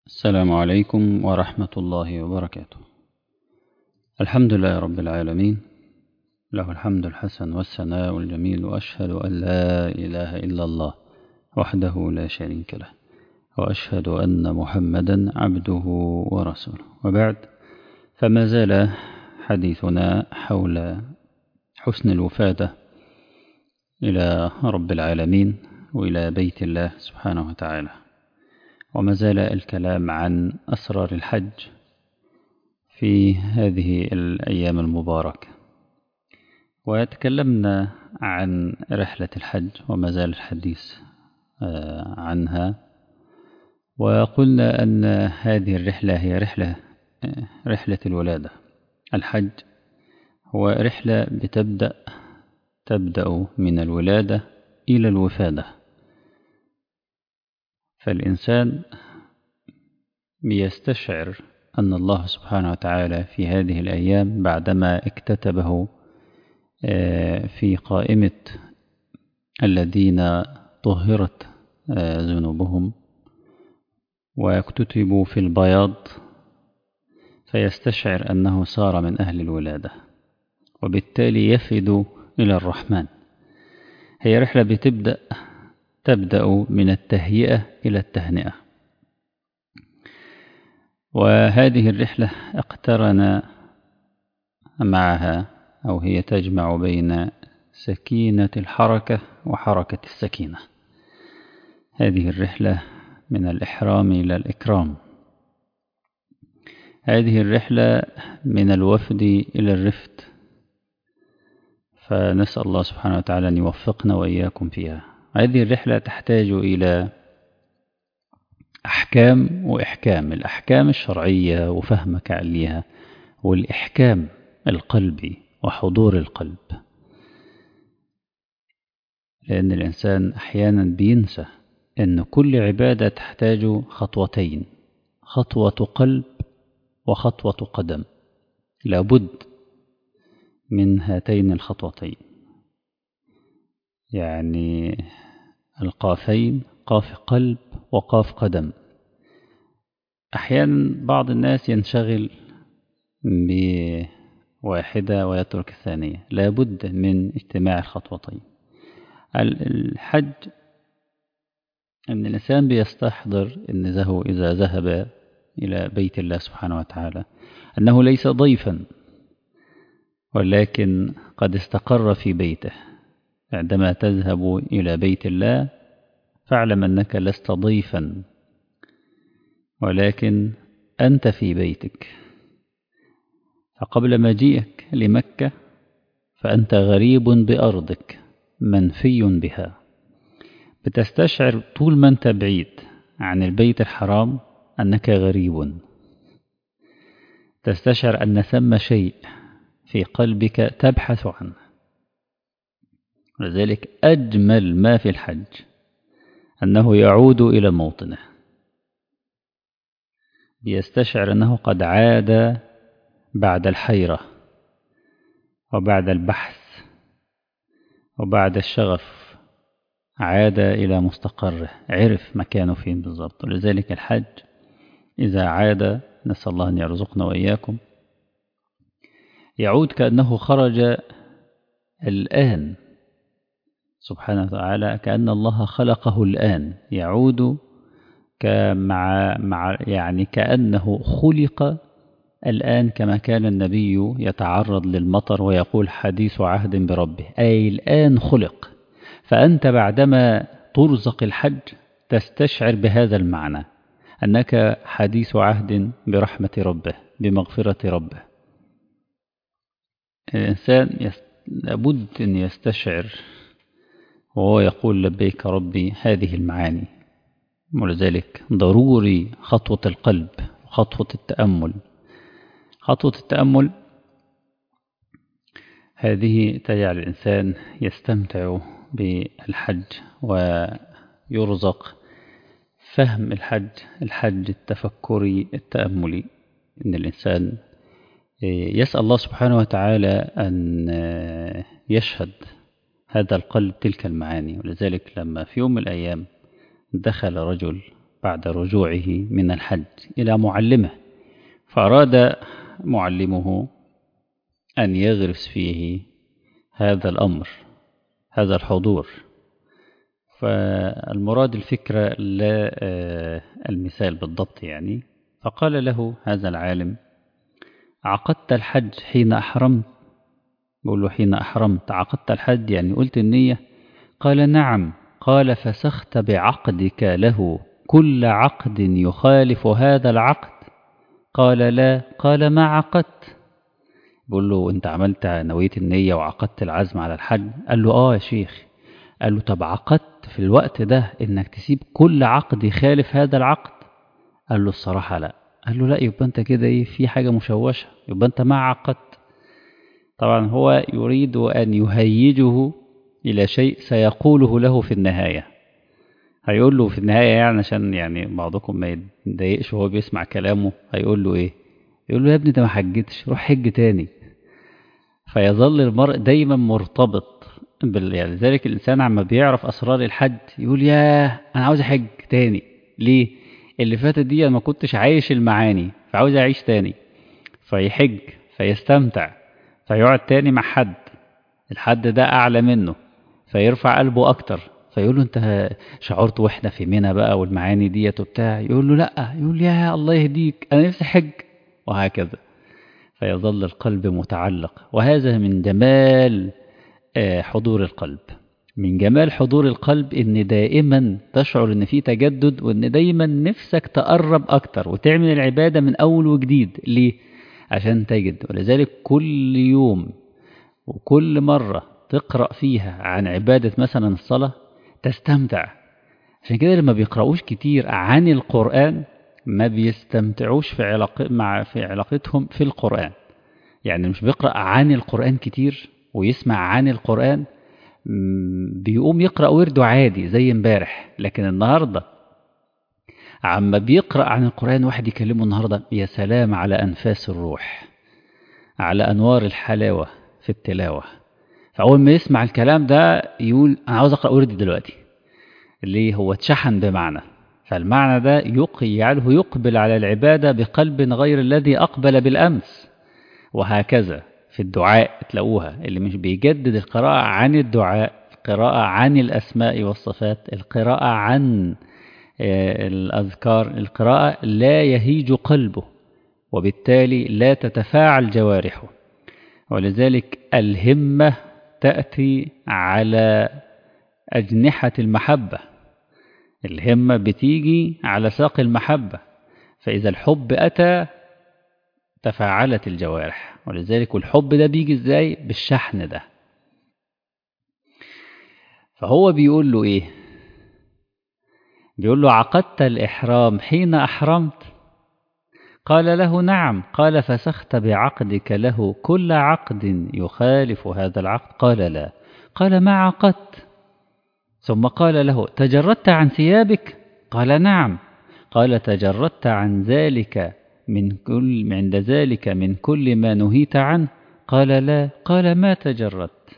السلام عليكم ورحمة الله وبركاته الحمد لله رب العالمين له الحمد الحسن والثناء الجميل وأشهد أن لا إله إلا الله وحده لا شريك له وأشهد أن محمدا عبده ورسوله وبعد فما زال حديثنا حول حسن الوفادة إلى رب العالمين وإلى بيت الله سبحانه وتعالى وما زال الكلام عن أسرار الحج في هذه الأيام المباركة وتكلمنا عن رحلة الحج وما زال الحديث عنها وقلنا أن هذه الرحلة هي رحلة رحلة الولادة الحج هو رحلة بتبدأ تبدأ من الولادة إلى الوفادة فالإنسان بيستشعر أن الله سبحانه وتعالى في هذه الأيام بعدما اكتتبه في قائمة الذين طهرت ذنوبهم ويكتتبوا في البياض فيستشعر أنه صار من أهل الولادة وبالتالي يفد إلى الرحمن هي رحلة بتبدأ تبدأ من التهيئة إلى التهنئة وهذه الرحلة اقترن معها أو هي تجمع بين سكينة الحركة وحركة السكينة هذه الرحلة من الإحرام إلى الإكرام هذه الرحلة من الوفد إلى الرفد فنسأل الله سبحانه وتعالى أن يوفقنا وإياكم فيها هذه الرحلة تحتاج إلى أحكام وإحكام الأحكام الشرعية وفهمك عليها والإحكام القلبي وحضور القلب لأن الإنسان أحيانا بينسى أن كل عبادة تحتاج خطوتين خطوة قلب وخطوة قدم لابد من هاتين الخطوتين يعني القافين قاف قلب وقاف قدم أحيانا بعض الناس ينشغل بواحدة ويترك الثانية لابد من اجتماع الخطوتين الحج أن الإنسان بيستحضر أنه إذا ذهب إلى بيت الله سبحانه وتعالى أنه ليس ضيفا ولكن قد استقر في بيته عندما تذهب إلى بيت الله فاعلم أنك لست ضيفا ولكن أنت في بيتك فقبل مجيئك لمكة فأنت غريب بأرضك منفي بها بتستشعر طول ما أنت بعيد عن البيت الحرام أنك غريب تستشعر أن ثم شيء في قلبك تبحث عنه ولذلك أجمل ما في الحج أنه يعود إلى موطنه بيستشعر أنه قد عاد بعد الحيرة وبعد البحث وبعد الشغف عاد إلى مستقره عرف مكانه فين بالضبط ولذلك الحج إذا عاد نسأل الله أن يرزقنا وإياكم يعود كأنه خرج الآن سبحانه وتعالى كأن الله خلقه الآن يعود مع مع يعني كأنه خلق الآن كما كان النبي يتعرض للمطر ويقول حديث عهد بربه أي الآن خلق فأنت بعدما ترزق الحج تستشعر بهذا المعنى أنك حديث عهد برحمة ربه بمغفرة ربه الإنسان لابد أن يستشعر وهو يقول لبيك ربي هذه المعاني ولذلك ضروري خطوة القلب خطوة التأمل خطوة التأمل هذه تجعل الإنسان يستمتع بالحج ويرزق فهم الحج الحج التفكري التأملي إن الإنسان يسأل الله سبحانه وتعالى أن يشهد هذا القلب تلك المعاني ولذلك لما في يوم من الأيام دخل رجل بعد رجوعه من الحج إلى معلمه فأراد معلمه أن يغرس فيه هذا الأمر هذا الحضور فالمراد الفكرة لا المثال بالضبط يعني فقال له هذا العالم عقدت الحج حين أحرمت بقول له حين أحرمت عقدت الحج يعني قلت النية قال نعم قال فسخت بعقدك له كل عقد يخالف هذا العقد قال لا قال ما عقدت بقول له انت عملت نويت النية وعقدت العزم على الحج قال له اه يا شيخ قال له طب عقدت في الوقت ده انك تسيب كل عقد يخالف هذا العقد قال له الصراحة لا قال له لا يبقى انت كده ايه في حاجة مشوشة يبقى انت ما عقدت طبعا هو يريد أن يهيجه إلى شيء سيقوله له في النهاية هيقول له في النهاية يعني عشان يعني بعضكم ما يتضايقش وهو بيسمع كلامه هيقول له إيه يقول له يا ابني انت ما حجتش روح حج تاني فيظل المرء دايما مرتبط بال... يعني ذلك الإنسان عما بيعرف أسرار الحج يقول ياه أنا عاوز أحج تاني ليه اللي فاتت دي أنا ما كنتش عايش المعاني فعاوز أعيش تاني فيحج فيستمتع فيقعد تاني مع حد الحد ده أعلى منه فيرفع قلبه أكتر فيقول له أنت شعرت وإحنا في منى بقى والمعاني ديت وبتاع يقول له لأ يقول يا الله يهديك أنا نفسي حج وهكذا فيظل القلب متعلق وهذا من جمال حضور القلب من جمال حضور القلب ان دائما تشعر ان في تجدد وان دايما نفسك تقرب اكتر وتعمل العبادة من اول وجديد ليه عشان تجد ولذلك كل يوم وكل مرة تقرأ فيها عن عبادة مثلا الصلاة تستمتع عشان كده لما بيقرأوش كتير عن القرآن ما بيستمتعوش في علاق مع في علاقتهم في القرآن يعني مش بيقرأ عن القرآن كتير ويسمع عن القرآن بيقوم يقرأ ورده عادي زي امبارح لكن النهاردة عما بيقرأ عن القرآن واحد يكلمه النهاردة يا سلام على أنفاس الروح على أنوار الحلاوة في التلاوة فأول ما يسمع الكلام ده يقول أنا عاوز أقرأ وردي دلوقتي اللي هو اتشحن بمعنى فالمعنى ده يجعله يقبل على العبادة بقلب غير الذي أقبل بالأمس وهكذا في الدعاء تلاقوها اللي مش بيجدد القراءة عن الدعاء القراءة عن الأسماء والصفات القراءة عن الأذكار القراءة لا يهيج قلبه وبالتالي لا تتفاعل جوارحه ولذلك الهمة تأتي على أجنحة المحبة الهمة بتيجي على ساق المحبة فإذا الحب أتى تفاعلت الجوارح ولذلك والحب ده بيجي ازاي بالشحن ده فهو بيقول له ايه بيقول له عقدت الإحرام حين أحرمت قال له نعم قال فسخت بعقدك له كل عقد يخالف هذا العقد قال لا قال ما عقدت ثم قال له تجردت عن ثيابك قال نعم قال تجردت عن ذلك من كل عند ذلك من كل ما نهيت عنه قال لا قال ما تجردت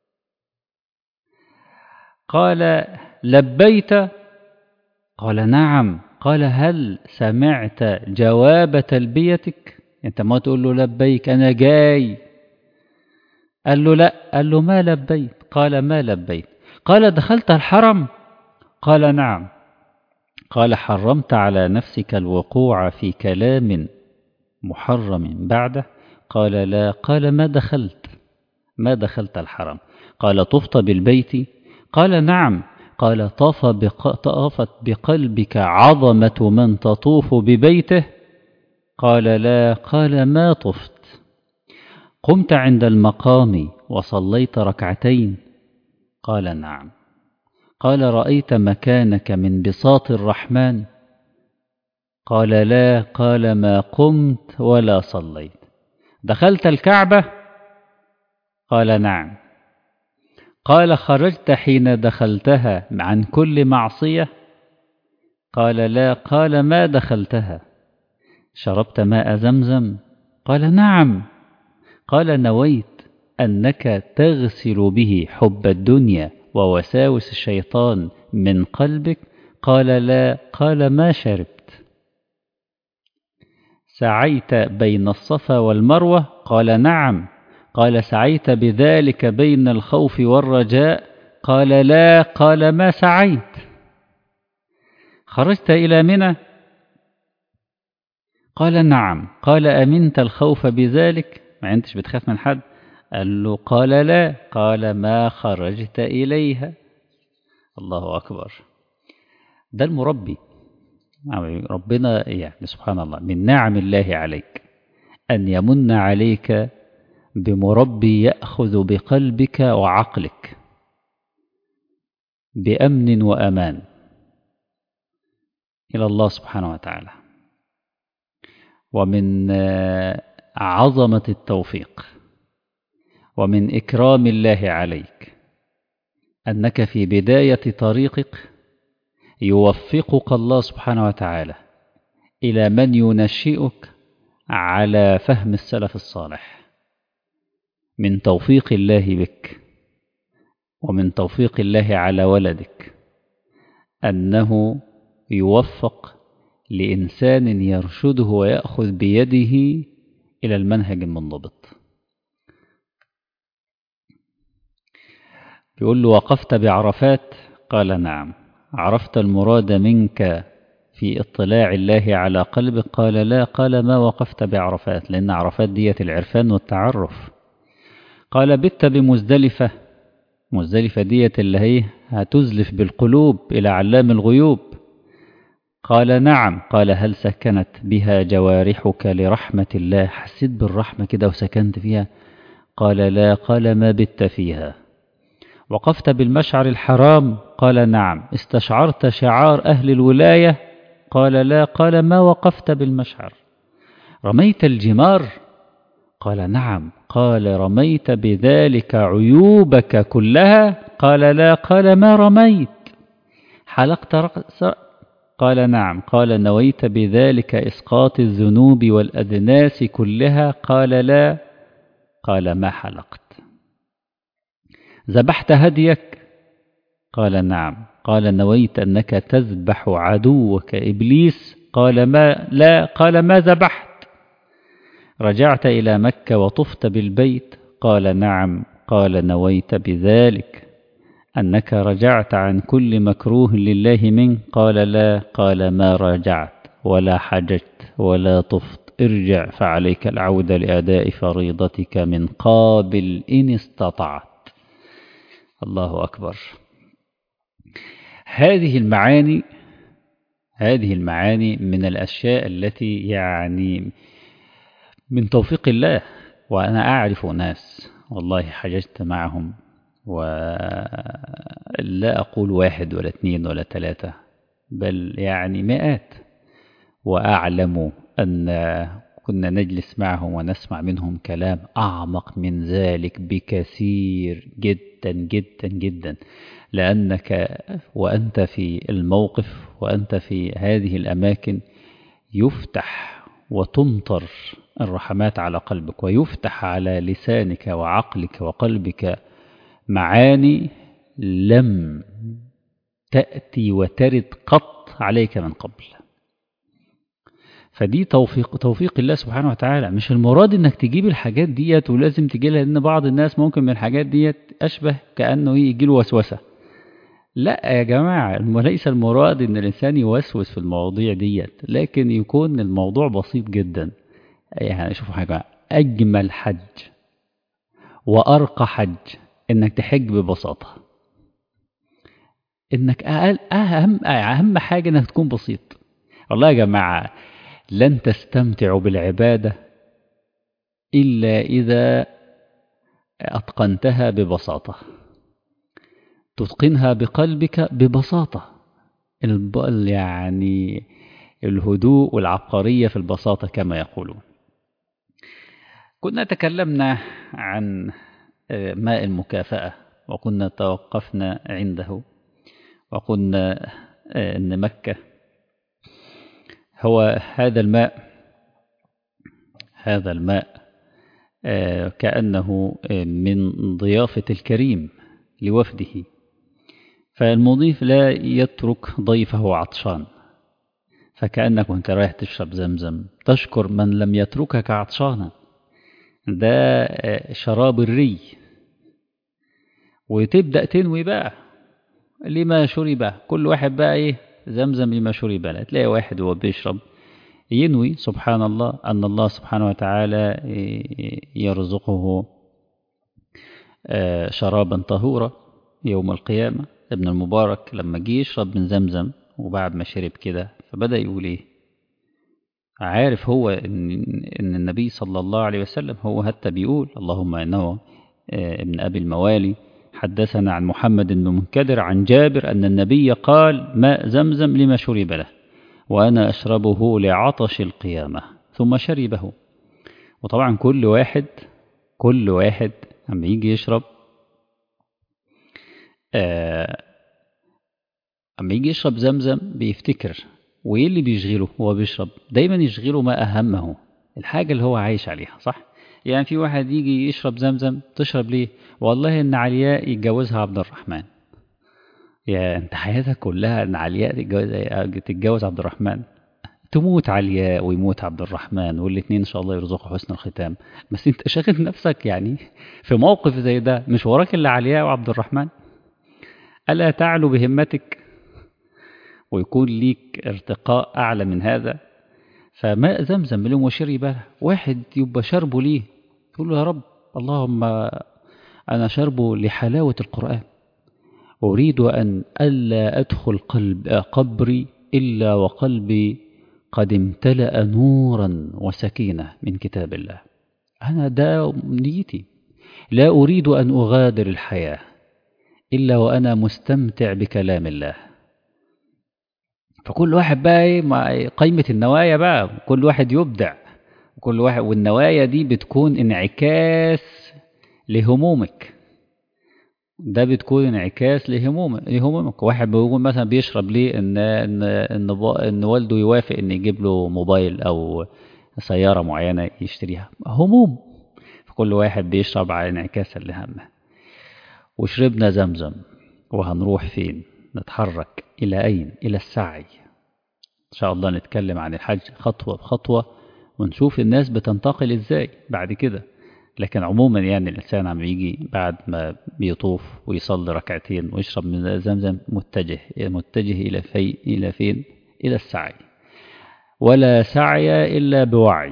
قال لبيت قال نعم قال هل سمعت جواب تلبيتك انت ما تقول له لبيك انا جاي قال له لا قال له ما لبيت قال ما لبيت قال دخلت الحرم قال نعم قال حرمت على نفسك الوقوع في كلام محرم بعده قال لا قال ما دخلت ما دخلت الحرم قال طفت بالبيت قال نعم قال طاف بق... طافت بقلبك عظمة من تطوف ببيته قال لا قال ما طفت قمت عند المقام وصليت ركعتين قال نعم قال رأيت مكانك من بساط الرحمن قال لا قال ما قمت ولا صليت دخلت الكعبة قال نعم قال خرجت حين دخلتها عن كل معصية قال لا قال ما دخلتها شربت ماء زمزم قال نعم قال نويت أنك تغسل به حب الدنيا ووساوس الشيطان من قلبك قال لا قال ما شربت سعيت بين الصفا والمروة قال نعم قال سعيت بذلك بين الخوف والرجاء قال لا قال ما سعيت خرجت إلى منى قال نعم قال أمنت الخوف بذلك ما أنتش بتخاف من حد قال له قال لا قال ما خرجت إليها الله أكبر ده المربي ربنا يعني سبحان الله من نعم الله عليك أن يمن عليك بمربي يأخذ بقلبك وعقلك بأمن وأمان إلى الله سبحانه وتعالى ومن عظمة التوفيق ومن إكرام الله عليك أنك في بداية طريقك يوفقك الله سبحانه وتعالى إلى من ينشئك على فهم السلف الصالح من توفيق الله بك ومن توفيق الله على ولدك أنه يوفق لإنسان يرشده ويأخذ بيده إلى المنهج المنضبط يقول له وقفت بعرفات قال نعم عرفت المراد منك في اطلاع الله على قلبك قال لا قال ما وقفت بعرفات لأن عرفات ديت العرفان والتعرف قال بت بمزدلفة مزدلفة ديت اللي هي هتزلف بالقلوب إلى علام الغيوب قال نعم قال هل سكنت بها جوارحك لرحمة الله حسيت بالرحمة كده وسكنت فيها قال لا قال ما بت فيها وقفت بالمشعر الحرام قال نعم استشعرت شعار أهل الولاية قال لا قال ما وقفت بالمشعر رميت الجمار قال نعم قال رميت بذلك عيوبك كلها قال لا قال ما رميت حلقت رأس قال نعم قال نويت بذلك إسقاط الذنوب والأدناس كلها قال لا قال ما حلقت ذبحت هديك قال نعم قال نويت أنك تذبح عدوك إبليس قال ما لا قال ما ذبحت رجعت إلى مكة وطفت بالبيت قال نعم قال نويت بذلك أنك رجعت عن كل مكروه لله منه قال لا قال ما رجعت ولا حججت ولا طفت ارجع فعليك العودة لأداء فريضتك من قابل إن استطعت الله أكبر هذه المعاني هذه المعاني من الأشياء التي يعني من توفيق الله وأنا أعرف ناس والله حججت معهم ولا أقول واحد ولا اثنين ولا ثلاثة بل يعني مئات وأعلم أن كنا نجلس معهم ونسمع منهم كلام أعمق من ذلك بكثير جدا جدا جدا لأنك وأنت في الموقف وأنت في هذه الأماكن يفتح وتمطر الرحمات على قلبك ويفتح على لسانك وعقلك وقلبك معاني لم تأتي وترد قط عليك من قبل فدي توفيق توفيق الله سبحانه وتعالى مش المراد انك تجيب الحاجات ديت ولازم تجي لها لان بعض الناس ممكن من الحاجات ديت اشبه كانه يجي له وسوسه لا يا جماعه ليس المراد ان الانسان يوسوس في المواضيع ديت لكن يكون الموضوع بسيط جدا يعني شوفوا حاجه اجمل حج وارقى حج انك تحج ببساطه انك أقل اهم اهم حاجه انك تكون بسيط والله يا جماعه لن تستمتع بالعبادة إلا إذا أتقنتها ببساطة تتقنها بقلبك ببساطة يعني الهدوء والعبقرية في البساطة كما يقولون كنا تكلمنا عن ماء المكافأة وكنا توقفنا عنده وقلنا أن مكة هو هذا الماء هذا الماء كأنه من ضيافة الكريم لوفده فالمضيف لا يترك ضيفه عطشان فكأنك وانت رايح تشرب زمزم تشكر من لم يتركك عطشانا ده شراب الري وتبدأ تنوي بقى لما شرب كل واحد بقى ايه زمزم لما شرب لا تلاقي واحد وهو بيشرب ينوي سبحان الله أن الله سبحانه وتعالى يرزقه شرابا طهورا يوم القيامة ابن المبارك لما جه يشرب من زمزم وبعد ما شرب كده فبدأ يقول ايه عارف هو إن, إن النبي صلى الله عليه وسلم هو حتى بيقول اللهم إنه ابن أبي الموالي حدثنا عن محمد بن منكدر عن جابر أن النبي قال ماء زمزم لما شرب له وأنا أشربه لعطش القيامة ثم شربه وطبعا كل واحد كل واحد لما يجي يشرب آه أما يجي يشرب زمزم بيفتكر وإيه اللي بيشغله هو بيشرب دايما يشغله ما أهمه الحاجة اللي هو عايش عليها صح يعني في واحد يجي يشرب زمزم تشرب ليه والله إن علياء يتجوزها عبد الرحمن يا أنت حياتك كلها إن علياء تتجوز, تتجوز عبد الرحمن تموت علياء ويموت عبد الرحمن والاثنين إن شاء الله يرزقوا حسن الختام بس أنت شاغل نفسك يعني في موقف زي ده مش وراك إلا علياء وعبد الرحمن ألا تعلو بهمتك ويكون ليك ارتقاء أعلى من هذا فماء زمزم لهم وشرب واحد يبقى شربه ليه يقول له يا رب اللهم أنا شربه لحلاوة القرآن أريد أن ألا أدخل قلب قبري إلا وقلبي قد امتلأ نورا وسكينة من كتاب الله أنا ده نيتي لا أريد أن أغادر الحياة إلا وأنا مستمتع بكلام الله فكل واحد بقى ايه مع قيمة النوايا بقى كل واحد يبدع كل واحد والنوايا دي بتكون انعكاس لهمومك ده بتكون انعكاس لهمومك لهمومك واحد بيقول مثلا بيشرب ليه ان ان ان, إن والده يوافق ان يجيب له موبايل او سيارة معينة يشتريها هموم فكل واحد بيشرب على انعكاسا لهمه وشربنا زمزم وهنروح فين نتحرك إلى أين إلى السعي إن شاء الله نتكلم عن الحج خطوة بخطوة ونشوف الناس بتنتقل إزاي بعد كده لكن عموما يعني الإنسان عم يجي بعد ما بيطوف ويصلي ركعتين ويشرب من زمزم متجه متجه إلى في إلى فين إلى السعي ولا سعي إلا بوعي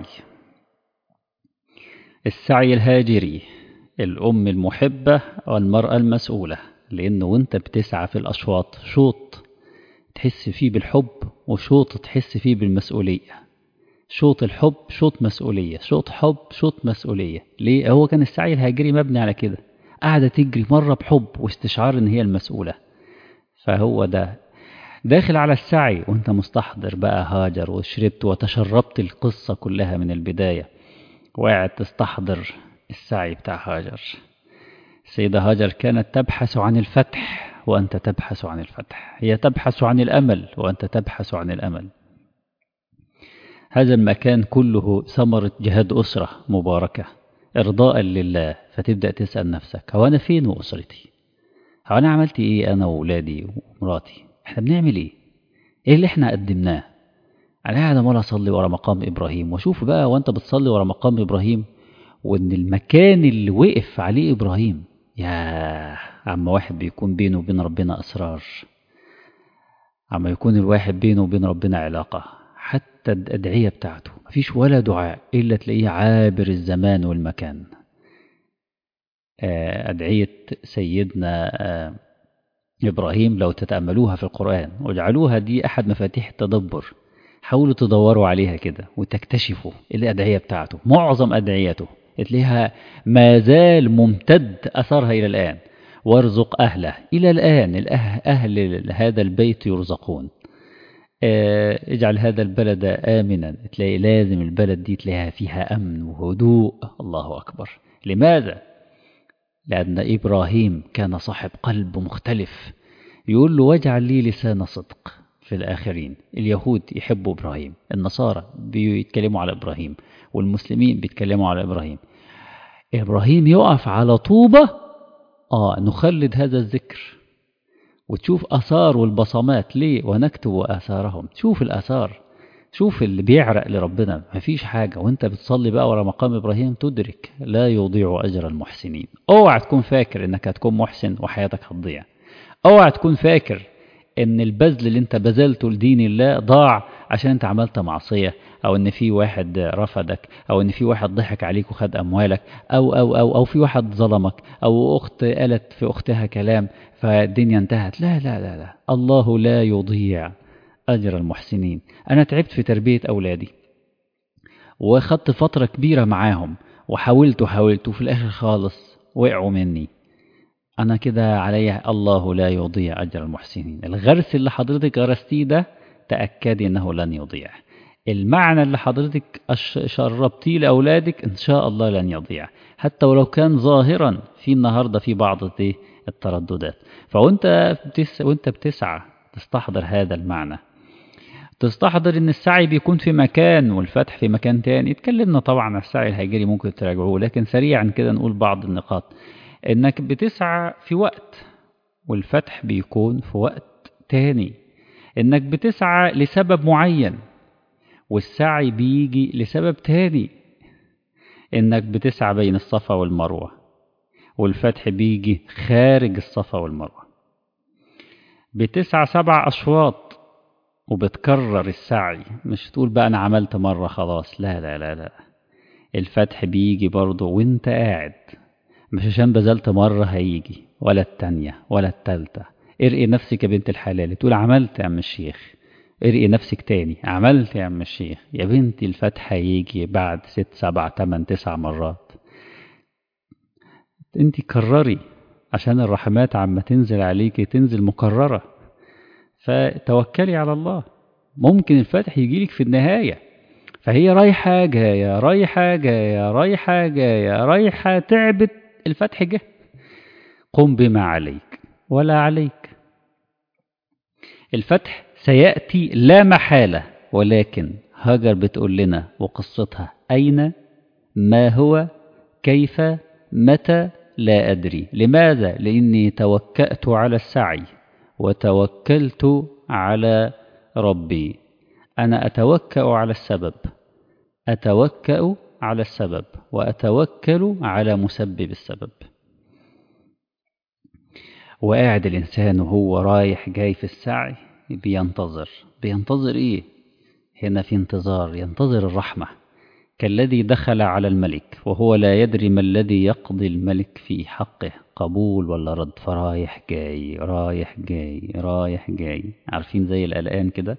السعي الهاجري الأم المحبة والمرأة المسؤولة لأنه وانت بتسعى في الأشواط شوط تحس فيه بالحب وشوط تحس فيه بالمسؤولية شوط الحب شوط مسؤولية شوط حب شوط مسؤولية ليه هو كان السعي الهاجري مبني على كده قاعدة تجري مرة بحب واستشعار ان هي المسؤولة فهو ده داخل على السعي وانت مستحضر بقى هاجر وشربت وتشربت القصة كلها من البداية وقاعد تستحضر السعي بتاع هاجر السيدة هاجر كانت تبحث عن الفتح وأنت تبحث عن الفتح هي تبحث عن الأمل وأنت تبحث عن الأمل هذا المكان كله ثمرة جهاد أسرة مباركة إرضاء لله فتبدأ تسأل نفسك هو أنا فين وأسرتي هو أنا عملت إيه أنا وولادي ومراتي إحنا بنعمل إيه إيه اللي إحنا قدمناه أنا قاعد أمال أصلي ورا مقام إبراهيم وأشوف بقى وأنت بتصلي ورا مقام إبراهيم وإن المكان اللي وقف عليه إبراهيم يا عم واحد بيكون بينه وبين ربنا أسرار عم يكون الواحد بينه وبين ربنا علاقة حتى الأدعية بتاعته مفيش ولا دعاء إلا تلاقيه عابر الزمان والمكان أدعية سيدنا إبراهيم لو تتأملوها في القرآن واجعلوها دي أحد مفاتيح التدبر حاولوا تدوروا عليها كده وتكتشفوا الأدعية بتاعته معظم أدعيته تلاقيها ما زال ممتد أثرها إلى الآن وارزق أهله إلى الآن أهل هذا البيت يرزقون اجعل هذا البلد آمنا تلاقي لازم البلد دي تلاقيها فيها أمن وهدوء الله أكبر لماذا؟ لأن إبراهيم كان صاحب قلب مختلف يقول له واجعل لي لسان صدق في الآخرين اليهود يحبوا إبراهيم النصارى بيتكلموا على إبراهيم والمسلمين بيتكلموا على إبراهيم إبراهيم يقف على طوبة آه نخلد هذا الذكر وتشوف آثار والبصمات ليه ونكتب آثارهم تشوف الآثار شوف اللي بيعرق لربنا مفيش حاجة وانت بتصلي بقى ورا مقام إبراهيم تدرك لا يضيع أجر المحسنين اوعى تكون فاكر انك هتكون محسن وحياتك هتضيع اوعى تكون فاكر ان البذل اللي انت بذلته لدين الله ضاع عشان انت عملت معصية او ان في واحد رفضك او ان في واحد ضحك عليك وخد اموالك او او او او في واحد ظلمك او اخت قالت في اختها كلام فالدنيا انتهت لا لا لا لا الله لا يضيع اجر المحسنين انا تعبت في تربية اولادي واخدت فترة كبيرة معاهم وحاولت وحاولت وفي الاخر خالص وقعوا مني أنا كده عليا الله لا يضيع أجر المحسنين الغرس اللي حضرتك غرستيه ده تأكدي أنه لن يضيع المعنى اللي حضرتك شربتيه لأولادك إن شاء الله لن يضيع حتى ولو كان ظاهرا في النهاردة في بعض الترددات فوانت بتس... وانت بتسعى تستحضر هذا المعنى تستحضر ان السعي بيكون في مكان والفتح في مكان تاني اتكلمنا طبعا عن السعي الهيجري ممكن تراجعوه لكن سريعا كده نقول بعض النقاط انك بتسعى في وقت والفتح بيكون في وقت تاني انك بتسعى لسبب معين والسعي بيجي لسبب تاني انك بتسعى بين الصفا والمروة والفتح بيجي خارج الصفا والمروة بتسعى سبع أشواط وبتكرر السعي مش تقول بقى أنا عملت مرة خلاص لا لا لا لا الفتح بيجي برضه وانت قاعد مش عشان بذلت مرة هيجي ولا التانية ولا التالتة ارقي نفسك يا بنت الحلال تقول عملت يا عم الشيخ ارقي نفسك تاني عملت يا عم الشيخ يا بنتي الفتح هيجي بعد ست سبع تمن تسع مرات انت كرري عشان الرحمات عما تنزل عليكي تنزل مكررة فتوكلي على الله ممكن الفتح يجيلك في النهاية فهي رايحة جاية رايحة جاية رايحة جاية رايحة تعبت الفتح جه قم بما عليك ولا عليك الفتح سيأتي لا محالة ولكن هاجر بتقول لنا وقصتها أين ما هو كيف متى لا أدري لماذا لأني توكأت على السعي وتوكلت على ربي أنا أتوكأ على السبب أتوكأ على السبب وأتوكل على مسبب السبب وقاعد الإنسان وهو رايح جاي في السعي بينتظر بينتظر إيه هنا في انتظار ينتظر الرحمة كالذي دخل على الملك وهو لا يدري ما الذي يقضي الملك في حقه قبول ولا رد فرايح جاي رايح جاي رايح جاي عارفين زي القلقان كده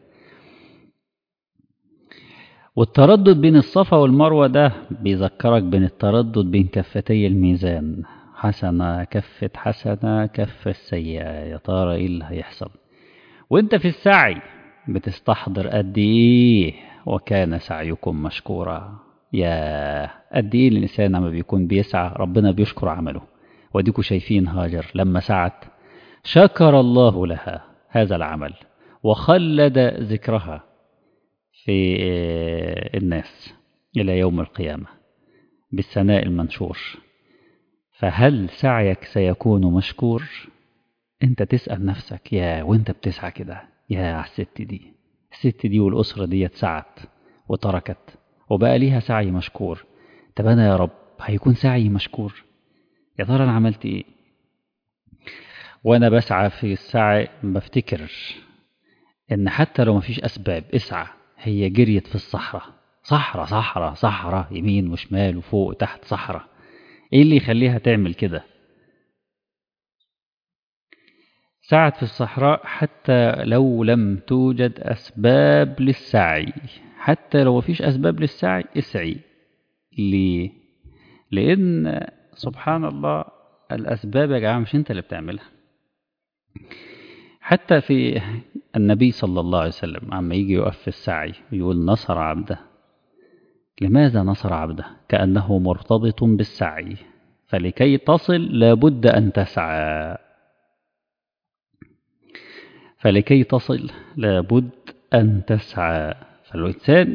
والتردد بين الصفا والمروة ده بيذكرك بين التردد بين كفتي الميزان حسنة كفة حسنة كفة سيئة يا ترى ايه اللي هيحصل وانت في السعي بتستحضر قد ايه وكان سعيكم مشكورا يا قد ايه الانسان لما بيكون بيسعى ربنا بيشكر عمله وديكوا شايفين هاجر لما سعت شكر الله لها هذا العمل وخلد ذكرها في الناس إلى يوم القيامة بالثناء المنشور فهل سعيك سيكون مشكور انت تسأل نفسك يا وانت بتسعى كده يا على الست دي الست دي والأسرة دي سعت وتركت وبقى ليها سعي مشكور طب أنا يا رب هيكون سعي مشكور يا ترى أنا عملت إيه وأنا بسعى في السعي بفتكر إن حتى لو مفيش أسباب اسعى هي جريت في الصحراء صحراء صحراء صحراء يمين وشمال وفوق وتحت صحراء ايه اللي يخليها تعمل كده سعت في الصحراء حتى لو لم توجد أسباب للسعي حتى لو مفيش أسباب للسعي اسعي ليه؟ لأن سبحان الله الأسباب يا جماعة مش أنت اللي بتعملها حتى في النبي صلى الله عليه وسلم عما يجي يقف في السعي ويقول نصر عبده لماذا نصر عبده كأنه مرتبط بالسعي فلكي تصل لابد أن تسعى فلكي تصل لابد أن تسعى فالإنسان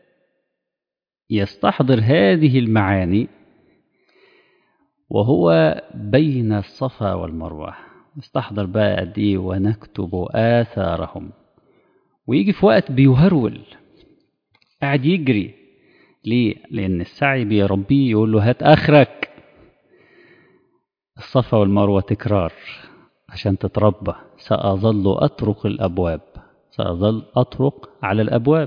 يستحضر هذه المعاني وهو بين الصفا والمروة استحضر بقى قد ايه ونكتب آثارهم ويجي في وقت بيهرول قاعد يجري ليه؟ لأن السعي بيربيه يقول له هات آخرك الصفا والمروة تكرار عشان تتربى سأظل أطرق الأبواب سأظل أطرق على الأبواب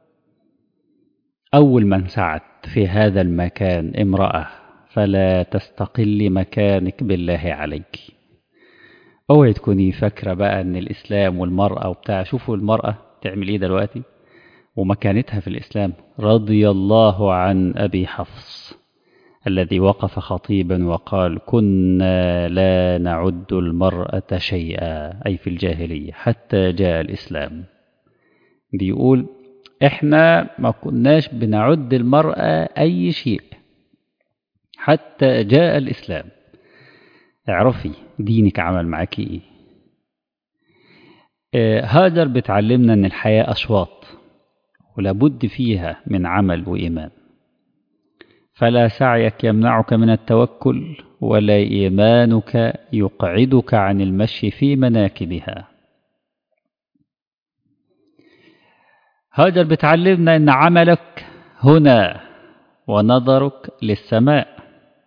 أول من سعت في هذا المكان امرأة فلا تستقل مكانك بالله عليك اوعي تكوني فاكرة بقى ان الإسلام والمرأة وبتاع شوفوا المرأة تعمل ايه دلوقتي ومكانتها في الإسلام رضي الله عن أبي حفص الذي وقف خطيبا وقال كنا لا نعد المرأة شيئا أي في الجاهلية حتى جاء الإسلام بيقول احنا ما كناش بنعد المرأة أي شيء حتى جاء الإسلام اعرفي دينك عمل معاكي ايه آه هاجر بتعلمنا ان الحياة أشواط ولابد فيها من عمل وإيمان فلا سعيك يمنعك من التوكل ولا إيمانك يقعدك عن المشي في مناكبها هاجر بتعلمنا ان عملك هنا ونظرك للسماء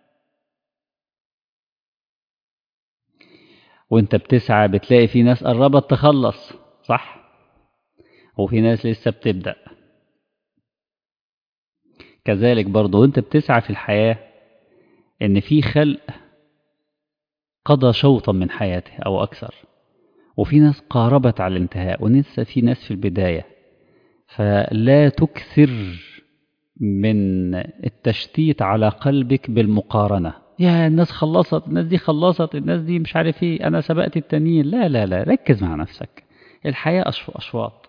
وانت بتسعى بتلاقي في ناس قربت تخلص صح وفي ناس لسه بتبدأ كذلك برضه وانت بتسعى في الحياة ان في خلق قضى شوطا من حياته او اكثر وفي ناس قاربت على الانتهاء ولسه في ناس في البداية فلا تكثر من التشتيت على قلبك بالمقارنة يا الناس خلصت الناس دي خلصت الناس دي مش عارف ايه انا سبقت التانيين لا لا لا ركز مع نفسك الحياة أشواط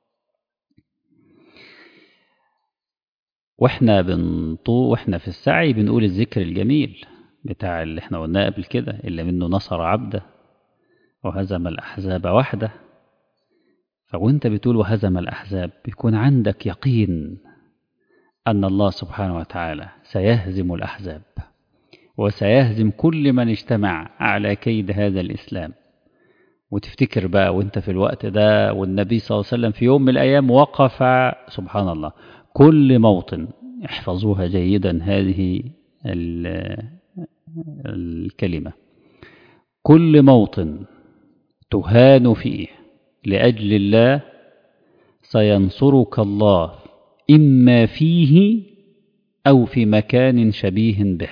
واحنا بنطو واحنا في السعي بنقول الذكر الجميل بتاع اللي احنا قلناه قبل كده اللي منه نصر عبده وهزم الأحزاب وحده فوانت بتقول وهزم الأحزاب بيكون عندك يقين أن الله سبحانه وتعالى سيهزم الأحزاب وسيهزم كل من اجتمع على كيد هذا الإسلام وتفتكر بقى وانت في الوقت ده والنبي صلى الله عليه وسلم في يوم من الأيام وقف سبحان الله كل موطن احفظوها جيدا هذه الكلمة كل موطن تهان فيه لأجل الله سينصرك الله إما فيه أو في مكان شبيه به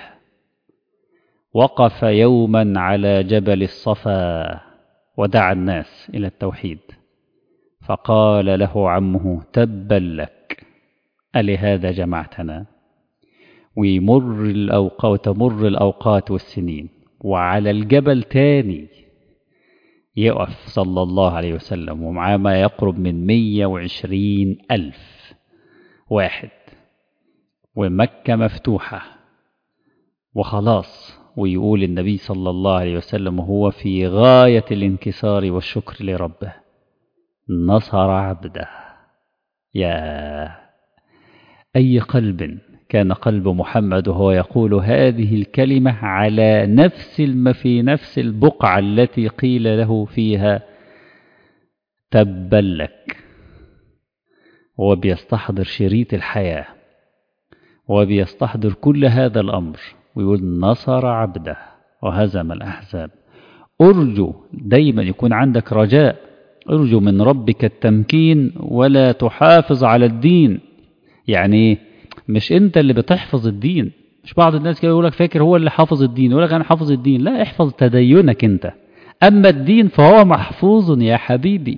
وقف يوما على جبل الصفا ودعا الناس إلى التوحيد فقال له عمه تبا لك ألهذا جمعتنا ويمر الأوقات وتمر الأوقات والسنين وعلى الجبل تاني يقف صلى الله عليه وسلم ومعاه ما يقرب من مية وعشرين ألف واحد ومكة مفتوحة وخلاص ويقول النبي صلى الله عليه وسلم وهو في غاية الانكسار والشكر لربه نصر عبده يا أي قلب كان قلب محمد وهو يقول هذه الكلمة على نفس الم في نفس البقعة التي قيل له فيها تبا لك هو بيستحضر شريط الحياة وبيستحضر كل هذا الأمر ويقول نصر عبده وهزم الأحزاب أرجو دايما يكون عندك رجاء أرجو من ربك التمكين ولا تحافظ على الدين يعني مش أنت اللي بتحفظ الدين مش بعض الناس كده يقول لك فاكر هو اللي حافظ الدين يقول لك أنا حافظ الدين لا احفظ تدينك أنت أما الدين فهو محفوظ يا حبيبي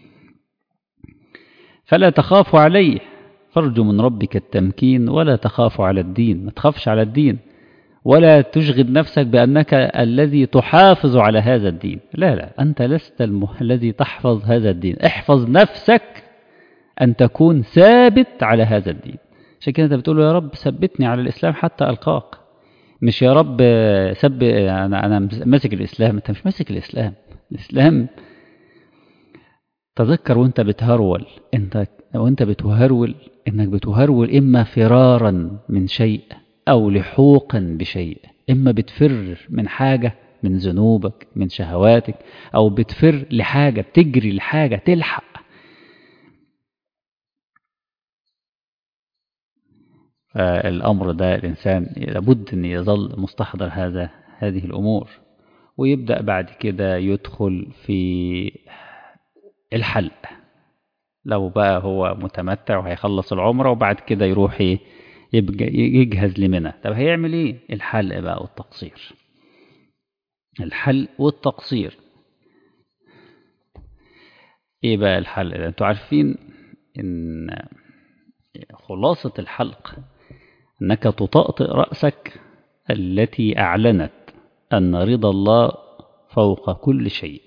فلا تخاف عليه فارجو من ربك التمكين ولا تخاف على الدين ما تخافش على الدين ولا تشغل نفسك بأنك الذي تحافظ على هذا الدين لا لا أنت لست المه... الذي تحفظ هذا الدين احفظ نفسك أن تكون ثابت على هذا الدين عشان كده أنت بتقول يا رب ثبتني على الإسلام حتى ألقاك مش يا رب سب أنا أنا ماسك الإسلام أنت مش ماسك الإسلام الإسلام تذكر وأنت بتهرول أنت وأنت بتهرول إنك بتهرول إما فرارا من شيء أو لحوقا بشيء إما بتفر من حاجة من ذنوبك من شهواتك أو بتفر لحاجة بتجري لحاجة تلحق فالأمر ده الإنسان لابد أن يظل مستحضر هذا هذه الأمور ويبدأ بعد كده يدخل في الحلق لو بقى هو متمتع وهيخلص العمرة وبعد كده يروح يبقى يجهز لمنى طب هيعمل ايه الحلق بقى والتقصير الحلق والتقصير ايه بقى الحلق ده انتوا عارفين ان خلاصة الحلق انك تطأطئ رأسك التي اعلنت ان رضا الله فوق كل شيء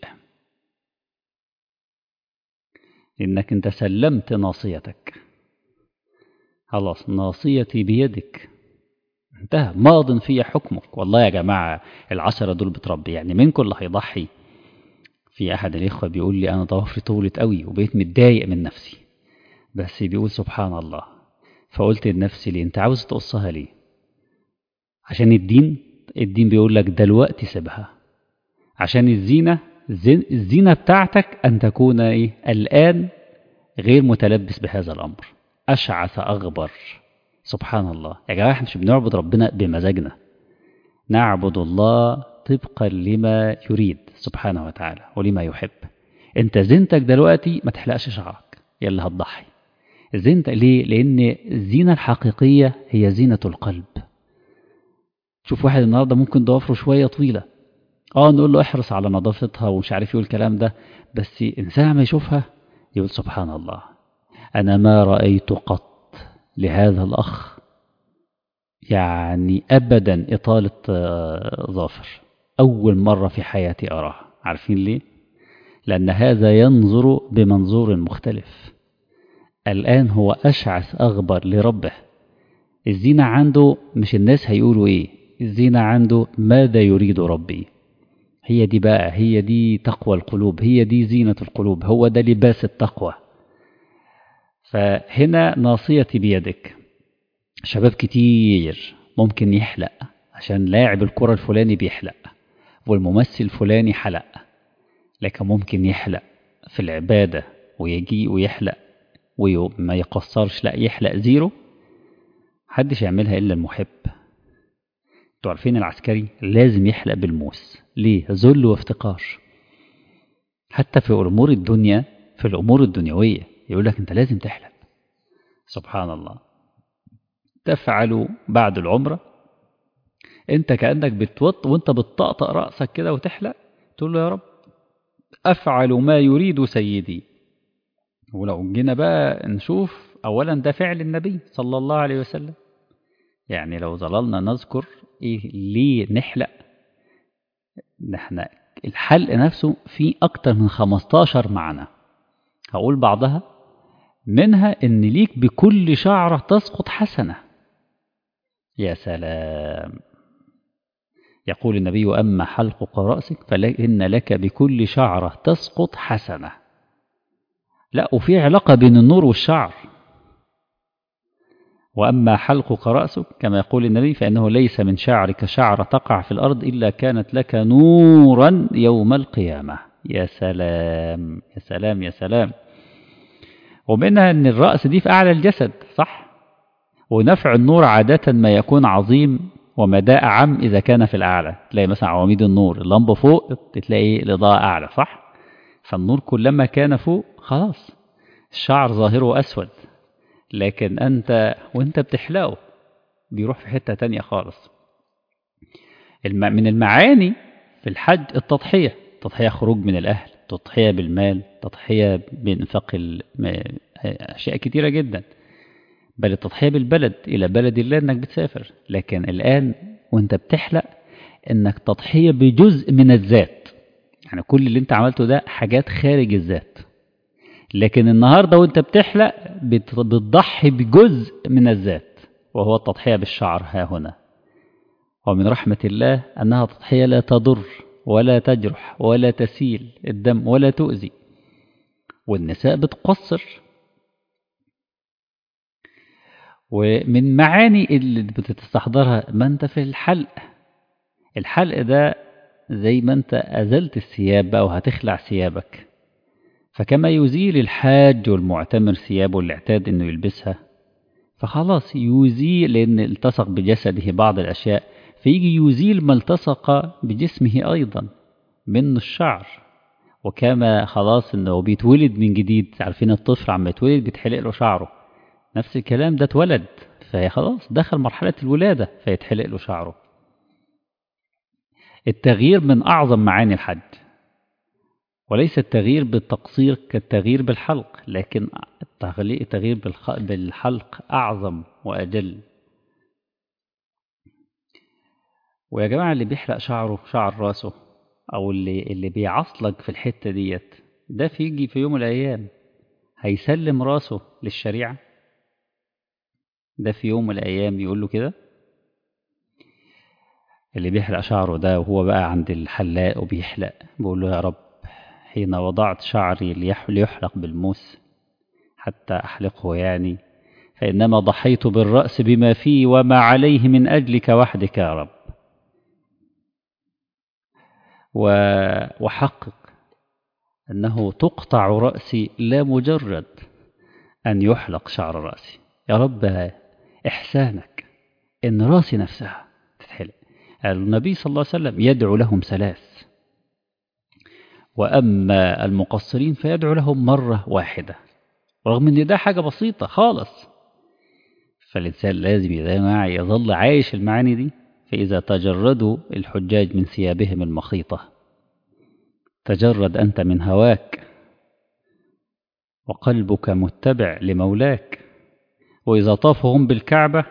إنك أنت سلمت ناصيتك خلاص ناصيتي بيدك انتهى ماض في حكمك والله يا جماعة العشرة دول بتربي يعني منكم اللي هيضحي في أحد الإخوة بيقول لي أنا ضوافري طولت قوي وبقيت متضايق من نفسي بس بيقول سبحان الله فقلت لنفسي ليه أنت عاوز تقصها ليه عشان الدين الدين بيقول لك دلوقتي سيبها عشان الزينة الزينة بتاعتك أن تكون إيه؟ الآن غير متلبس بهذا الأمر أشعث أغبر سبحان الله يا جماعة احنا مش بنعبد ربنا بمزاجنا نعبد الله طبقا لما يريد سبحانه وتعالى ولما يحب انت زينتك دلوقتي ما تحلقش شعرك يلا هتضحي زينتك ليه لان الزينة الحقيقية هي زينة القلب شوف واحد النهاردة ممكن ضوافره شوية طويلة اه نقول له احرص على نظافتها ومش عارف يقول الكلام ده بس انسان ما يشوفها يقول سبحان الله انا ما رأيت قط لهذا الاخ يعني ابدا اطالة ظافر اول مرة في حياتي اراها عارفين ليه لان هذا ينظر بمنظور مختلف الان هو اشعث اغبر لربه الزينة عنده مش الناس هيقولوا ايه الزينة عنده ماذا يريد ربي هي دي بقى هي دي تقوى القلوب هي دي زينة القلوب هو ده لباس التقوى فهنا ناصيتي بيدك شباب كتير ممكن يحلق عشان لاعب الكرة الفلاني بيحلق والممثل الفلاني حلق لكن ممكن يحلق في العبادة ويجي ويحلق وما يقصرش لا يحلق زيرو محدش يعملها إلا المحب انتوا عارفين العسكري لازم يحلق بالموس ليه ذل وافتقار حتى في امور الدنيا في الامور الدنيويه يقول لك انت لازم تحلق سبحان الله تفعل بعد العمره انت كانك بتوط وانت بتطقطق راسك كده وتحلق تقول له يا رب افعل ما يريد سيدي ولو جينا بقى نشوف اولا ده فعل النبي صلى الله عليه وسلم يعني لو ظللنا نذكر ايه ليه نحلق نحن الحلق نفسه فيه اكتر من 15 معنى هقول بعضها منها ان ليك بكل شعرة تسقط حسنة يا سلام يقول النبي أما حلق رأسك فإن لك بكل شعرة تسقط حسنة لا وفي علاقة بين النور والشعر وأما حلقك رأسك كما يقول النبي فإنه ليس من شعرك شعر تقع في الأرض إلا كانت لك نورا يوم القيامة يا سلام يا سلام يا سلام ومنها أن الرأس دي في أعلى الجسد صح ونفع النور عادة ما يكون عظيم ومداء عم إذا كان في الأعلى تلاقي مثلا عواميد النور اللمبة فوق تلاقي الإضاءة أعلى صح فالنور كلما كان فوق خلاص الشعر ظاهره أسود لكن أنت وأنت بتحلقه بيروح في حتة تانية خالص الم... من المعاني في الحج التضحية تضحية خروج من الأهل تضحية بالمال تضحية بإنفاق ال... أشياء كتيرة جدا بل التضحية بالبلد إلى بلد الله إنك بتسافر لكن الآن وأنت بتحلق إنك تضحية بجزء من الذات يعني كل اللي أنت عملته ده حاجات خارج الذات لكن النهاردة وانت بتحلق بتضحي بجزء من الذات وهو التضحية بالشعر ها هنا ومن رحمة الله أنها تضحية لا تضر ولا تجرح ولا تسيل الدم ولا تؤذي والنساء بتقصر ومن معاني اللي بتستحضرها ما انت في الحلق الحلق ده زي ما أنت أزلت الثياب بقى وهتخلع ثيابك فكما يزيل الحاج والمعتمر ثيابه اللي اعتاد أنه يلبسها فخلاص يزيل لأن التصق بجسده بعض الأشياء فيجي يزيل ما التصق بجسمه أيضا منه الشعر وكما خلاص انه بيتولد من جديد عارفين الطفل عم يتولد بيتحلق له شعره نفس الكلام ده اتولد فهي خلاص دخل مرحلة الولادة فيتحلق له شعره التغيير من أعظم معاني الحج وليس التغيير بالتقصير كالتغيير بالحلق لكن التغيير بالحلق أعظم وأجل ويا جماعة اللي بيحلق شعره شعر راسه أو اللي, اللي بيعصلك في الحتة ديت ده فيجي في يوم من الأيام هيسلم راسه للشريعة ده في يوم من الأيام يقول له كده اللي بيحلق شعره ده وهو بقى عند الحلاق وبيحلق بيقول له يا رب حين وضعت شعري ليحلق بالموس حتى أحلقه يعني فإنما ضحيت بالرأس بما فيه وما عليه من أجلك وحدك يا رب وحقق أنه تقطع رأسي لا مجرد أن يحلق شعر رأسي يا رب إحسانك إن رأسي نفسها تتحلق النبي صلى الله عليه وسلم يدعو لهم ثلاث وأما المقصرين فيدعو لهم مرة واحدة رغم أن ده حاجة بسيطة خالص فالإنسان لازم يا يظل عايش المعاني دي فإذا تجردوا الحجاج من ثيابهم المخيطة تجرد أنت من هواك وقلبك متبع لمولاك وإذا طافوا هم بالكعبة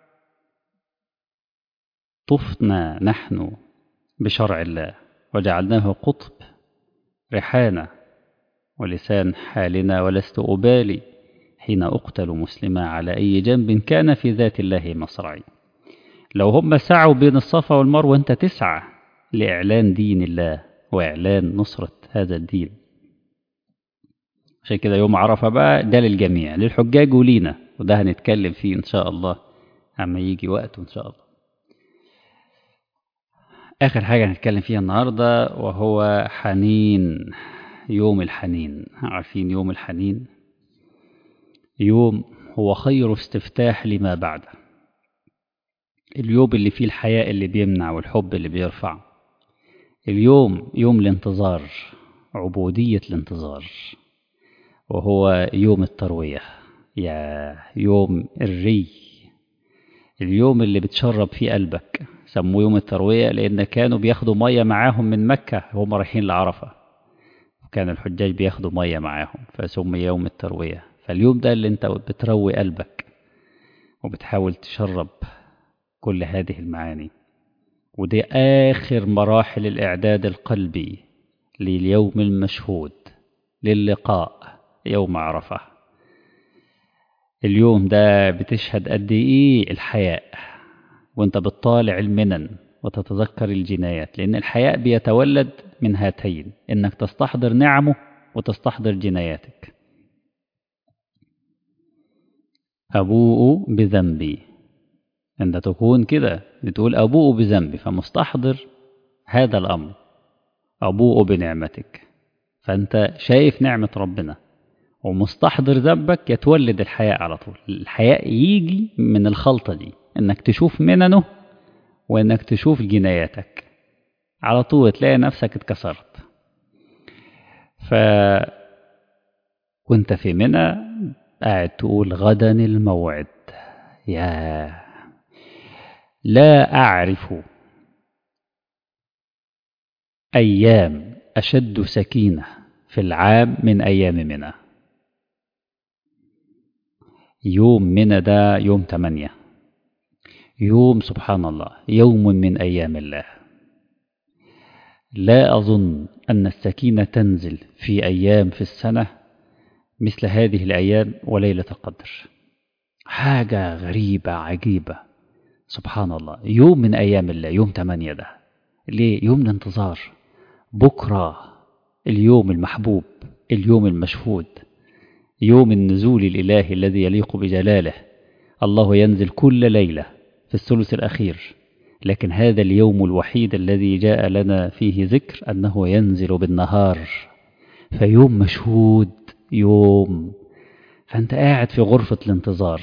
طفنا نحن بشرع الله وجعلناه قطب رحانا ولسان حالنا ولست أبالي حين أقتل مسلما على أي جنب كان في ذات الله مصرعي لو هم سعوا بين الصفا والمروة أنت تسعى لإعلان دين الله وإعلان نصرة هذا الدين عشان كده يوم عرفة بقى ده للجميع للحجاج ولينا وده هنتكلم فيه إن شاء الله عما يجي وقته إن شاء الله آخر حاجة هنتكلم فيها النهاردة وهو حنين يوم الحنين عارفين يوم الحنين يوم هو خير استفتاح لما بعده اليوم اللي فيه الحياء اللي بيمنع والحب اللي بيرفع اليوم يوم الانتظار عبودية الانتظار وهو يوم التروية يا يوم الري اليوم اللي بتشرب فيه قلبك سموه يوم التروية لأن كانوا بياخدوا مية معاهم من مكة هم رايحين لعرفة وكان الحجاج بياخدوا مية معاهم فسمي يوم التروية فاليوم ده اللي انت بتروي قلبك وبتحاول تشرب كل هذه المعاني ودي آخر مراحل الإعداد القلبي لليوم المشهود للقاء يوم عرفة اليوم ده بتشهد قد إيه الحياء وانت بتطالع المنن وتتذكر الجنايات لأن الحياء بيتولد من هاتين إنك تستحضر نعمه وتستحضر جناياتك أبوء بذنبي أنت تكون كده بتقول أبوء بذنبي فمستحضر هذا الأمر أبوء بنعمتك فأنت شايف نعمة ربنا ومستحضر ذنبك يتولد الحياء على طول الحياء يجي من الخلطة دي إنك تشوف مننه وإنك تشوف جناياتك على طول تلاقي نفسك اتكسرت ف وانت في منى قاعد تقول غدا الموعد يا لا أعرف أيام أشد سكينة في العام من أيام منى يوم منى ده يوم تمانية يوم سبحان الله يوم من أيام الله لا أظن أن السكينة تنزل في أيام في السنة مثل هذه الأيام وليلة القدر حاجة غريبة عجيبة سبحان الله يوم من أيام الله يوم تمانية ده ليه يوم الانتظار بكرة اليوم المحبوب اليوم المشهود يوم النزول الإلهي الذي يليق بجلاله الله ينزل كل ليلة في الثلث الأخير لكن هذا اليوم الوحيد الذي جاء لنا فيه ذكر أنه ينزل بالنهار فيوم مشهود يوم فأنت قاعد في غرفة الانتظار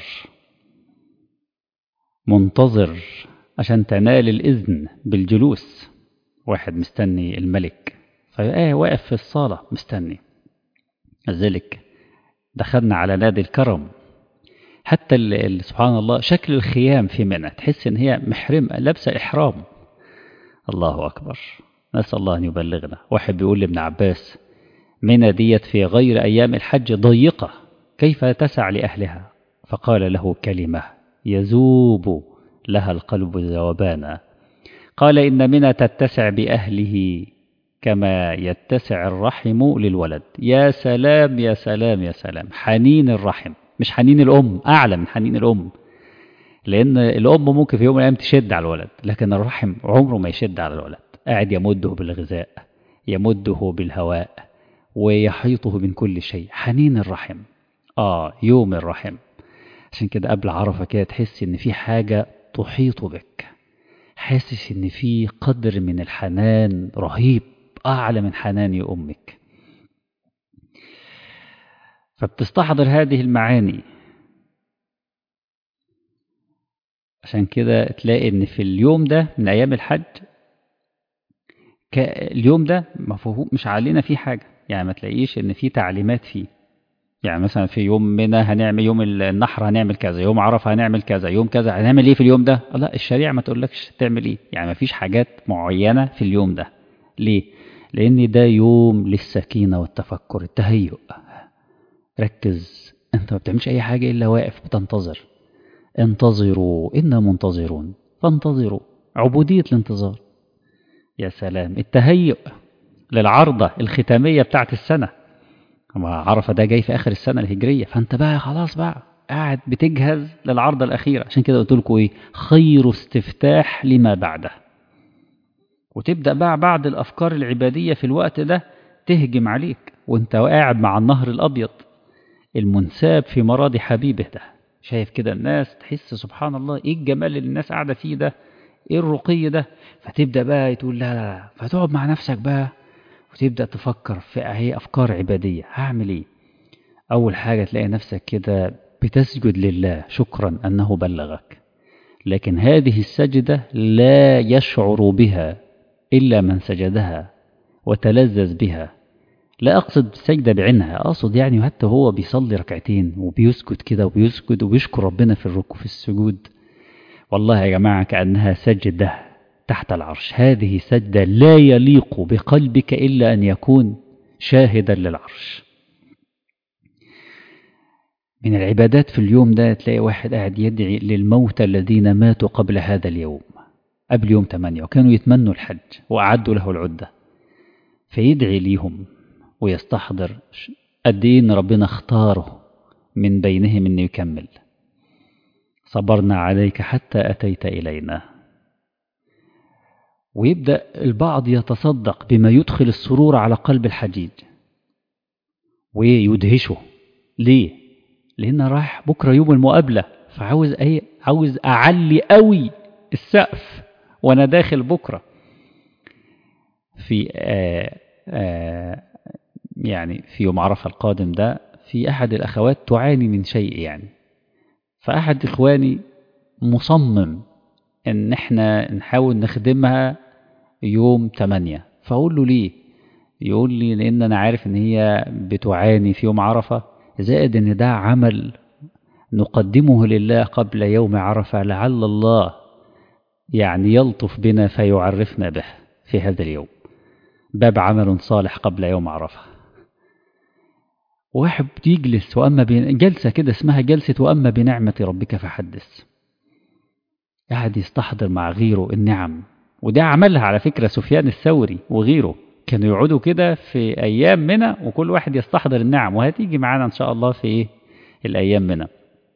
منتظر عشان تنال الإذن بالجلوس واحد مستني الملك فيبقى واقف في الصالة مستني لذلك دخلنا على نادي الكرم حتى ال سبحان الله شكل الخيام في منى تحس ان هي محرمة لابسة إحرام الله أكبر نسأل الله أن يبلغنا واحد بيقول لابن عباس منى ديت في غير أيام الحج ضيقة كيف تسع لأهلها فقال له كلمة يذوب لها القلب ذوبانا قال إن منى تتسع بأهله كما يتسع الرحم للولد يا سلام يا سلام يا سلام حنين الرحم مش حنين الأم أعلى من حنين الأم لأن الأم ممكن في يوم من الأيام تشد على الولد لكن الرحم عمره ما يشد على الولد قاعد يمده بالغذاء يمده بالهواء ويحيطه من كل شيء حنين الرحم آه يوم الرحم عشان كده قبل عرفة كده تحس إن في حاجة تحيط بك حاسس إن في قدر من الحنان رهيب أعلى من حنان أمك فبتستحضر هذه المعاني عشان كده تلاقي ان في اليوم ده من ايام الحج اليوم ده مفهوم مش علينا فيه حاجه يعني ما تلاقيش ان في تعليمات فيه يعني مثلا في يوم منا هنعمل يوم النحر هنعمل كذا يوم عرفه هنعمل كذا يوم كذا هنعمل ايه في اليوم ده لا الشريعه ما تقولكش تعمل ايه يعني ما فيش حاجات معينه في اليوم ده ليه لان ده يوم للسكينه والتفكر التهيؤ ركز انت ما بتعملش اي حاجه الا واقف بتنتظر انتظروا انا منتظرون فانتظروا عبوديه الانتظار يا سلام التهيؤ للعرضه الختاميه بتاعت السنه ما عرفه ده جاي في اخر السنه الهجريه فانت بقى خلاص بقى قاعد بتجهز للعرضه الاخيره عشان كده قلت لكم ايه خير استفتاح لما بعده وتبدا بقى بعد الافكار العباديه في الوقت ده تهجم عليك وانت قاعد مع النهر الابيض المنساب في مراضي حبيبه ده شايف كده الناس تحس سبحان الله ايه الجمال اللي الناس قاعده فيه ده ايه الرقي ده فتبدا بقى تقول لا لا لا فتقعد مع نفسك بقى وتبدا تفكر في اهي افكار عباديه هعمل ايه اول حاجه تلاقي نفسك كده بتسجد لله شكرا انه بلغك لكن هذه السجده لا يشعر بها الا من سجدها وتلذذ بها لا أقصد السجدة بعينها أقصد يعني حتى هو بيصلي ركعتين وبيسجد كده وبيسجد وبيشكر ربنا في الركوع في السجود والله يا جماعة كأنها سجدة تحت العرش هذه سجدة لا يليق بقلبك إلا أن يكون شاهدا للعرش من العبادات في اليوم ده تلاقي واحد قاعد يدعي للموتى الذين ماتوا قبل هذا اليوم قبل يوم 8 وكانوا يتمنوا الحج وأعدوا له العدة فيدعي ليهم ويستحضر قد ايه ان ربنا اختاره من بينهم انه يكمل صبرنا عليك حتى اتيت الينا ويبدا البعض يتصدق بما يدخل السرور على قلب الحجيج ويدهشه ليه لان رايح بكره يوم المقابله فعاوز ايه عاوز اعلي قوي السقف وانا داخل بكره في آآ آآ يعني في يوم عرفة القادم ده في أحد الأخوات تعاني من شيء يعني فأحد إخواني مصمم إن إحنا نحاول نخدمها يوم 8 فأقول له ليه يقول لي لأن أنا عارف إن هي بتعاني في يوم عرفة زائد إن ده عمل نقدمه لله قبل يوم عرفة لعل الله يعني يلطف بنا فيعرفنا به في هذا اليوم باب عمل صالح قبل يوم عرفه واحد يجلس وأما جلسة كده اسمها جلسة وأما بنعمة ربك فحدث قاعد يستحضر مع غيره النعم وده عملها على فكرة سفيان الثوري وغيره كانوا يقعدوا كده في أيام منى وكل واحد يستحضر النعم وهتيجي معانا إن شاء الله في إيه الأيام منى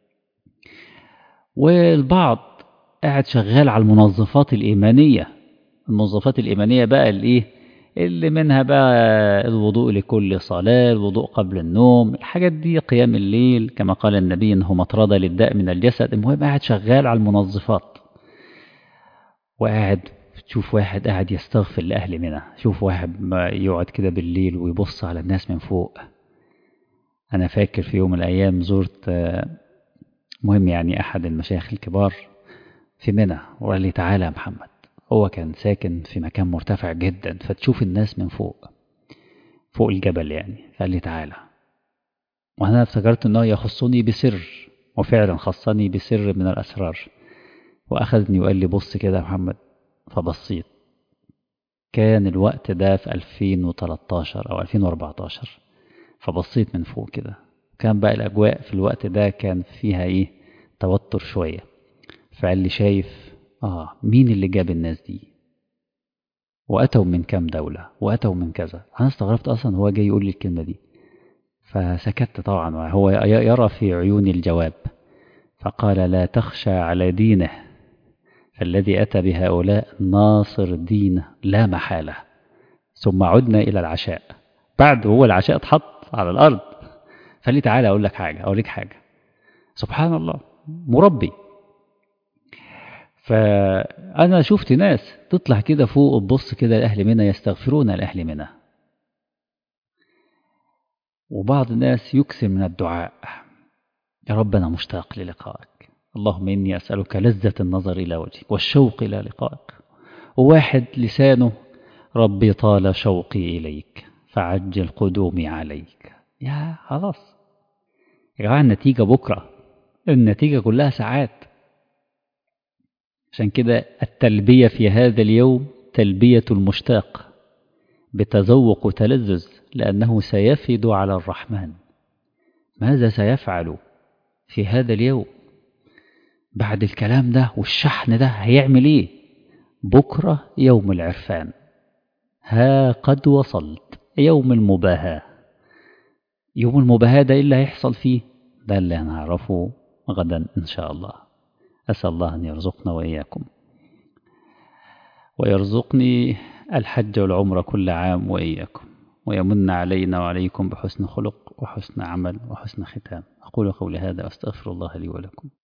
والبعض قاعد شغال على المنظفات الإيمانية المنظفات الإيمانية بقى الإيه اللي منها بقى الوضوء لكل صلاة الوضوء قبل النوم الحاجات دي قيام الليل كما قال النبي انه مطردة للداء من الجسد المهم قاعد شغال على المنظفات وقاعد تشوف واحد قاعد يستغفر لأهل منى شوف واحد ما يقعد كده بالليل ويبص على الناس من فوق أنا فاكر في يوم من الأيام زرت مهم يعني أحد المشايخ الكبار في منى وقال لي تعالى يا محمد هو كان ساكن في مكان مرتفع جدا فتشوف الناس من فوق فوق الجبل يعني فقال لي تعالى وأنا افتكرت أنه يخصني بسر وفعلا خصني بسر من الأسرار وأخذني وقال لي بص كده يا محمد فبصيت كان الوقت ده في 2013 أو 2014 فبصيت من فوق كده كان بقى الأجواء في الوقت ده كان فيها إيه توتر شوية فقال لي شايف آه مين اللي جاب الناس دي وأتوا من كام دولة وأتوا من كذا أنا استغربت أصلا هو جاي يقول لي الكلمة دي فسكت طبعا هو يرى في عيوني الجواب فقال لا تخشى على دينه فالذي أتى بهؤلاء ناصر دينه لا محالة ثم عدنا إلى العشاء بعد هو العشاء اتحط على الأرض فقال لي تعالى أقول لك حاجة أقول لك حاجة سبحان الله مربي فأنا شفت ناس تطلع كده فوق تبص كده لأهل منى يستغفرون لأهل منى وبعض الناس يكثر من الدعاء يا رب أنا مشتاق للقائك اللهم إني أسألك لذة النظر إلى وجهك والشوق إلى لقائك وواحد لسانه ربي طال شوقي إليك فعجل قدومي عليك يا خلاص يا جماعة النتيجة بكرة النتيجة كلها ساعات عشان كده التلبية في هذا اليوم تلبية المشتاق بتذوق وتلذذ لأنه سيفد على الرحمن ماذا سيفعل في هذا اليوم بعد الكلام ده والشحن ده هيعمل ايه بكرة يوم العرفان ها قد وصلت يوم المباهاة يوم المباهاة ده إيه اللي هيحصل فيه ده اللي هنعرفه غدا إن شاء الله أسأل الله أن يرزقنا وإياكم ويرزقني الحج والعمرة كل عام وإياكم ويمن علينا وعليكم بحسن خلق وحسن عمل وحسن ختام أقول قولي هذا وأستغفر الله لي ولكم